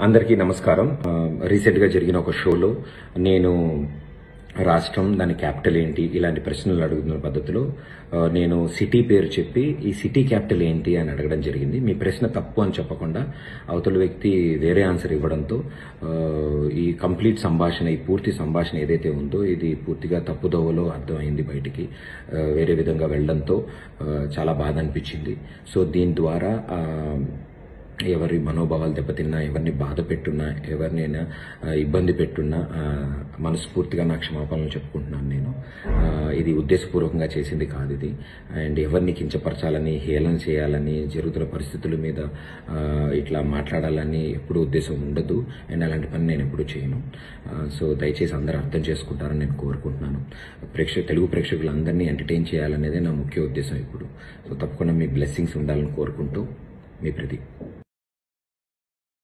అందరికీ నమస్కారం ఆ, రీసెంట్గా జరిగిన ఒక షోలో నేను రాష్ట్రం దాని క్యాపిటల్ ఏంటి ఇలాంటి ప్రశ్నలు అడుగుతున్న పద్ధతిలో ఆ, నేను సిటీ పేరు చెప్పి ఈ సిటీ క్యాపిటల్ ఏంటి అని అడగడం జరిగింది మీ ప్రశ్న తప్పు అని చెప్పకుండా అవతల వ్యక్తి వేరే ఆన్సర్ ఇవ్వడంతో ఆ, ఈ కంప్లీట్ సంభాషణ ఈ పూర్తి సంభాషణ ఏదైతే ఉందో ఇది పూర్తిగా తప్పుదోవలో అర్థమైంది బయటికి ఆ, వేరే విధంగా వెళ్ళడంతో ఆ, చాలా బాధ అనిపించింది సో దీని ద్వారా ఆ, ఎవరి మనోభావాలు దెబ్బతిన్నా ఎవరిని బాధ పెట్టున్నా ఎవరినైనా ఆ, ఇబ్బంది పెట్టున్నా ఆ, మనస్ఫూర్తిగా నా క్షమాపణలు చెప్పుకుంటున్నాను నేను ఆ, ఇది ఉద్దేశపూర్వకంగా చేసింది కాదు ఇది అండ్ ఎవరిని కించపరచాలని హేళన చేయాలని జరుగుతున్న పరిస్థితుల మీద ఆ, ఇట్లా మాట్లాడాలని ఎప్పుడు ఉద్దేశం ఉండదు అండ్ అలాంటి పని నేను ఎప్పుడు చేయను ఆ, సో దయచేసి అందరూ అర్థం చేసుకుంటారని నేను కోరుకుంటున్నాను ప్రేక్షక తెలుగు ప్రేక్షకులందరినీ ఎంటర్టైన్ చేయాలనేదే నా ముఖ్య ఉద్దేశం ఇప్పుడు సో తప్పకుండా మీ బ్లెస్సింగ్స్ ఉండాలని కోరుకుంటూ మీ ప్రదీప్